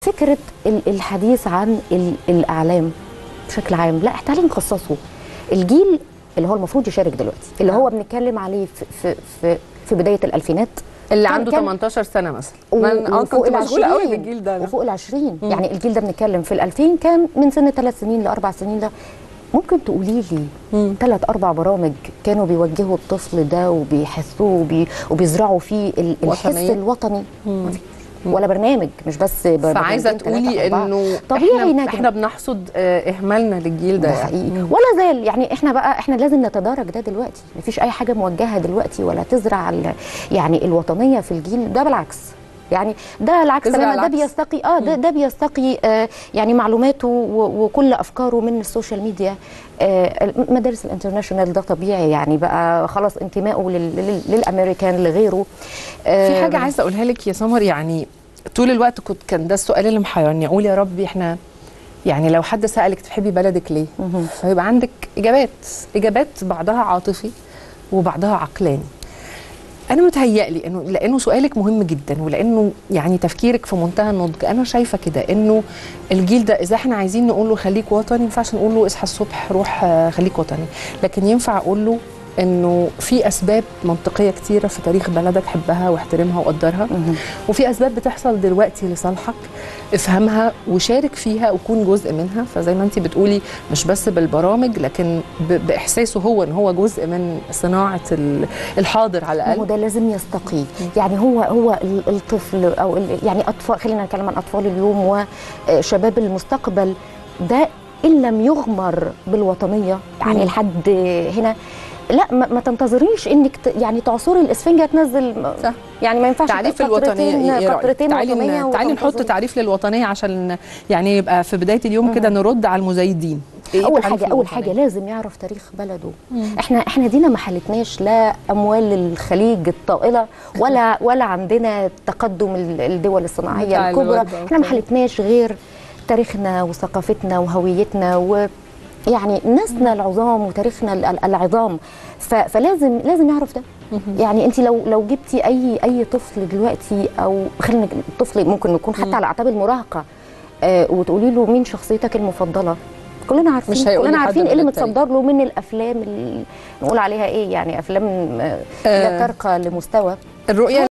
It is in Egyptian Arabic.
فكره ال- الحديث عن ال- الاعلام بشكل عام لا تعالي نخصصه الجيل اللي هو المفروض يشارك دلوقتي اللي هو بنتكلم عليه في في في, في بدايه الالفينات اللي كان- عنده كان- 18 سنه مثلا و- ما انا آه وفوق كنت مشغوله قوي العشرين. بالجيل ده وفوق ال 20 يعني الجيل ده بنتكلم في ال 2000 كان من سن ثلاث سنين لاربع سنين ده ممكن تقولي لي ثلاث اربع برامج كانوا بيوجهوا الطفل ده وبيحسوه وبي وبيزرعوا فيه ال- الحس وطنية. الوطني مفيش. ولا برنامج مش بس ب- فعايزه برنامجين، تقولي ثلاثة، أربعة. انه طبيعي احنا, نجم. احنا بنحصد آه، اهمالنا للجيل ده ده يعني. حقيقي ولا زال يعني احنا بقى احنا لازم نتدارك ده دلوقتي مفيش اي حاجه موجهه دلوقتي ولا تزرع ال- يعني الوطنيه في الجيل ده بالعكس يعني ده العكس تزرع تماما ده العكس. بيستقي اه ده, ده بيستقي آه يعني معلوماته و- وكل افكاره من السوشيال ميديا آه مدارس الانترناشونال ده طبيعي يعني بقى خلاص انتمائه لل- لل- للامريكان لغيره آه في حاجه عايزه اقولها لك يا سمر يعني طول الوقت كنت كان ده السؤال اللي محيرني اقول يا ربي احنا يعني لو حد سالك تحبي بلدك ليه فيبقى عندك اجابات اجابات بعضها عاطفي وبعضها عقلاني انا متهيألي انه لانه سؤالك مهم جدا ولانه يعني تفكيرك في منتهى النضج انا شايفه كده انه الجيل ده اذا احنا عايزين نقول له خليك وطني ما ينفعش نقول له اصحى الصبح روح آه، خليك وطني لكن ينفع اقول له انه في اسباب منطقيه كتيره في تاريخ بلدك حبها واحترمها وقدرها وفي اسباب بتحصل دلوقتي لصالحك افهمها وشارك فيها وكون جزء منها فزي ما انت بتقولي مش بس بالبرامج لكن ب- باحساسه هو ان هو جزء من صناعه ال- الحاضر على ما هو الاقل ده لازم يستقي يعني هو هو ال- الطفل او ال- يعني اطفال خلينا نتكلم عن اطفال اليوم وشباب المستقبل ده ان لم يغمر بالوطنيه يعني لحد هنا لا ما, ما تنتظريش انك ت يعني تعصري الاسفنجه تنزل صح. يعني ما ينفعش تعريف تبقى الوطنيه قطرتين- ايه رأيك؟ قطرتين تعالي وطنيه ن- تعالي نحط وتنتظري. تعريف للوطنيه عشان يعني يبقى في بدايه اليوم كده نرد على المزايدين إيه اول تعريف حاجه اول للوطنية؟ حاجه لازم يعرف تاريخ بلده احنا احنا دينا ما حلتناش لا اموال الخليج الطائله ولا ولا عندنا تقدم ال- الدول بتاع الصناعيه الكبرى الوجبة احنا ما وكده. حلتناش غير تاريخنا وثقافتنا وهويتنا و يعني ناسنا العظام وتاريخنا ال- ال- العظام ف- فلازم لازم يعرف ده يعني انت لو لو جبتي اي اي طفل دلوقتي او خلينا نج- الطفل ممكن يكون حتى على اعتاب المراهقه آه وتقولي له مين شخصيتك المفضله كلنا عارفين مش هيقول كلنا لحد عارفين ايه اللي من التاني. متصدر له من الافلام اللي نقول عليها ايه يعني افلام آه، لا آه. ترقى لمستوى الرؤيه